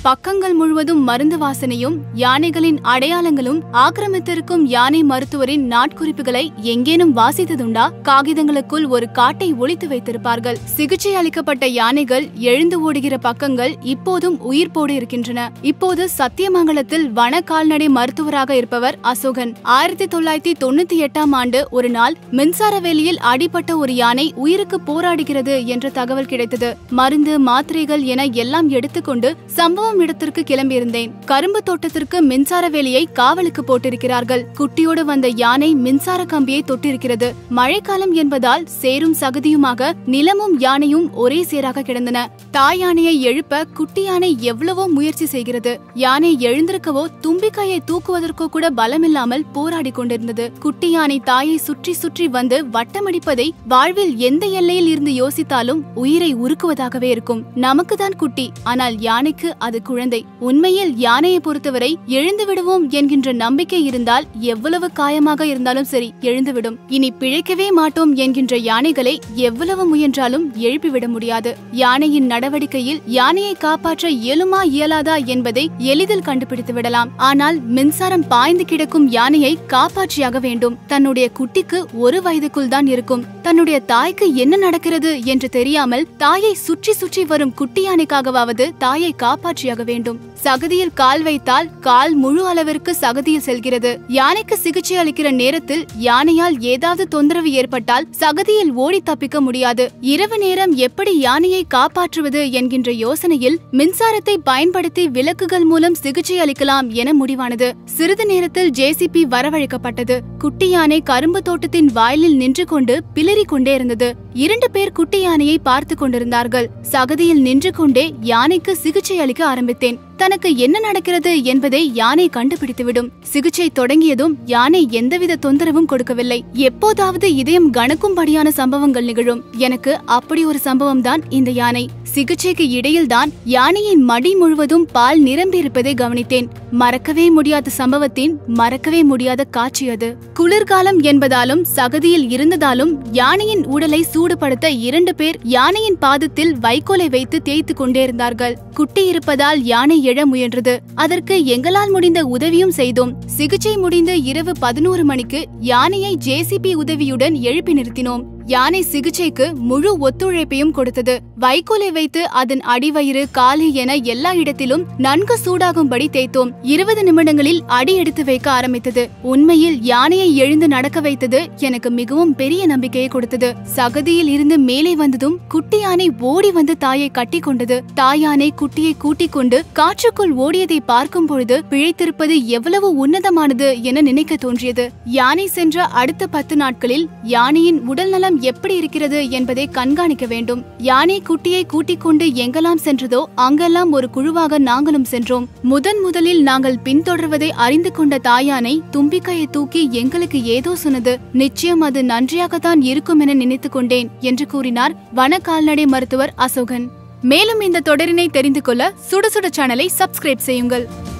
பக்கங்கள் முழுவதும் மருந்து வாசனையும் யானைகளின் அடையாளங்களும் ஆக்கிரமித்திருக்கும் யானை மருத்துவரின் நாட்குறிப்புகளை எங்கேனும் வாசித்ததுண்டா காகிதங்களுக்குள் ஒரு காட்டை ஒளித்து வைத்திருப்பார்கள் சிகிச்சை அளிக்கப்பட்ட யானைகள் எழுந்து ஓடுகிற பக்கங்கள் இப்போதும் உயிர்ப்போடு இருக்கின்றன இப்போது சத்தியமங்கலத்தில் வன கால்நடை மருத்துவராக இருப்பவர் அசோகன் ஆயிரத்தி தொள்ளாயிரத்தி தொண்ணூத்தி எட்டாம் ஆண்டு ஒரு நாள் மின்சார வேலியில் அடிபட்ட ஒரு யானை உயிருக்கு போராடுகிறது என்ற தகவல் கிடைத்தது மருந்து மாத்திரைகள் என எல்லாம் எடுத்துக்கொண்டு சம்பவம் இடத்திற்கு கிளம்பியிருந்தேன் கரும்பு தோட்டத்திற்கு மின்சார வேலியை காவலுக்கு போட்டிருக்கிறார்கள் குட்டியோடு வந்த யானை மின்சார கம்பியை தொட்டிருக்கிறது மழைக்காலம் என்பதால் சேரும் சகதியுமாக நிலமும் யானையும் ஒரே சேராக கிடந்தன தாய் யானையை எழுப்ப குட்டி யானை எவ்வளவோ முயற்சி செய்கிறது யானை எழுந்திருக்கவோ தும்பிக்கையை தூக்குவதற்கோ கூட பலமில்லாமல் போராடி கொண்டிருந்தது குட்டி யானை தாயை சுற்றி சுற்றி வந்து வட்டமடிப்பதை வாழ்வில் எந்த எல்லையில் இருந்து யோசித்தாலும் உயிரை உருக்குவதாகவே இருக்கும் நமக்குதான் குட்டி ஆனால் யானைக்கு அது குழந்தை உண்மையில் யானையை பொறுத்தவரை எழுந்து விடுவோம் என்கின்ற நம்பிக்கை இருந்தால் எவ்வளவு காயமாக இருந்தாலும் சரி எழுந்துவிடும் இனி பிழைக்கவே மாட்டோம் என்கின்ற யானைகளை எவ்வளவு முயன்றாலும் எழுப்பிவிட முடியாது யானையின் நடவடிக்கையில் யானையை காப்பாற்ற இயலுமா இயலாதா என்பதை எளிதில் கண்டுபிடித்து விடலாம் ஆனால் மின்சாரம் பாய்ந்து கிடக்கும் யானையை காப்பாற்றியாக வேண்டும் தன்னுடைய குட்டிக்கு ஒரு வயதுக்குள் தான் இருக்கும் தன்னுடைய தாய்க்கு என்ன நடக்கிறது என்று தெரியாமல் தாயை சுற்றி சுற்றி வரும் குட்டி யானைக்காகவாவது தாயை காப்பாற்றியாக வேண்டும் சகதியில் கால் வைத்தால் கால் முழு அளவிற்கு சகதியில் செல்கிறது யானைக்கு சிகிச்சை அளிக்கிற நேரத்தில் யானையால் ஏதாவது தொந்தரவு ஏற்பட்டால் சகதியில் ஓடி தப்பிக்க முடியாது இரவு நேரம் எப்படி யானையை காப்பாற்றுவது என்கின்ற யோசனையில் மின்சாரத்தை பயன்படுத்தி விளக்குகள் மூலம் சிகிச்சை அளிக்கலாம் என முடிவானது சிறிது நேரத்தில் ஜேசிபி வரவழைக்கப்பட்டது குட்டி யானை கரும்பு தோட்டத்தின் வாயிலில் நின்று கொண்டு பிளிரிக் கொண்டே இருந்தது இரண்டு பேர் குட்டி யானையை பார்த்து கொண்டிருந்தார்கள் சகதியில் நின்று கொண்டே யானைக்கு சிகிச்சை அளிக்க ஆரம்பித்தேன் தனக்கு என்ன நடக்கிறது என்பதை யானை கண்டுபிடித்துவிடும் சிகிச்சை தொடங்கியதும் யானை எந்தவித தொந்தரவும் கொடுக்கவில்லை எப்போதாவது இதயம் கணக்கும்படியான சம்பவங்கள் நிகழும் எனக்கு அப்படி ஒரு சம்பவம் தான் இந்த யானை சிகிச்சைக்கு இடையில்தான் யானையின் மடி முழுவதும் பால் நிரம்பியிருப்பதை கவனித்தேன் மறக்கவே முடியாத சம்பவத்தின் மறக்கவே முடியாத காட்சி அது குளிர்காலம் என்பதாலும் சகதியில் இருந்ததாலும் யானையின் உடலை சூடுபடுத்த இரண்டு பேர் யானையின் பாதத்தில் வைக்கோலை வைத்து தேய்த்து கொண்டே இருந்தார்கள் குட்டி இருப்பதால் யானை எழ முயன்றது அதற்கு எங்களால் முடிந்த உதவியும் செய்தோம் சிகிச்சை முடிந்து இரவு பதினோரு மணிக்கு யானையை ஜேசிபி உதவியுடன் எழுப்பி நிறுத்தினோம் யானை சிகிச்சைக்கு முழு ஒத்துழைப்பையும் கொடுத்தது வைக்கோலை வைத்து அதன் அடிவயிறு காலு என எல்லா இடத்திலும் நன்கு சூடாகும்படி தேய்த்தோம் இருபது நிமிடங்களில் அடி எடுத்து வைக்க ஆரம்பித்தது உண்மையில் யானையை எழுந்து நடக்க வைத்தது எனக்கு மிகவும் பெரிய நம்பிக்கையை கொடுத்தது சகதியில் இருந்து மேலே வந்ததும் குட்டி யானை ஓடி வந்து தாயை கட்டி கொண்டது தாயானை குட்டியை கூட்டிக் கொண்டு காற்றுக்குள் ஓடியதை பார்க்கும் பொழுது பிழைத்திருப்பது எவ்வளவு உன்னதமானது என நினைக்க தோன்றியது யானை சென்ற அடுத்த பத்து நாட்களில் யானையின் உடல்நலம் எப்படி இருக்கிறது என்பதை கண்காணிக்க வேண்டும் யானை குட்டியை கூட்டிக் கொண்டு எங்கெல்லாம் சென்றதோ அங்கெல்லாம் ஒரு குழுவாக நாங்களும் சென்றோம் முதன் முதலில் நாங்கள் பின்தொடர்வதை அறிந்து கொண்ட தாயானை தும்பிக்கையை தூக்கி எங்களுக்கு ஏதோ சொன்னது நிச்சயம் அது நன்றியாகத்தான் இருக்கும் என நினைத்துக் கொண்டேன் என்று கூறினார் வன கால்நடை மருத்துவர் அசோகன் மேலும் இந்த தொடரினை தெரிந்து கொள்ள சுட சுட சேனலை சப்ஸ்கிரைப் செய்யுங்கள்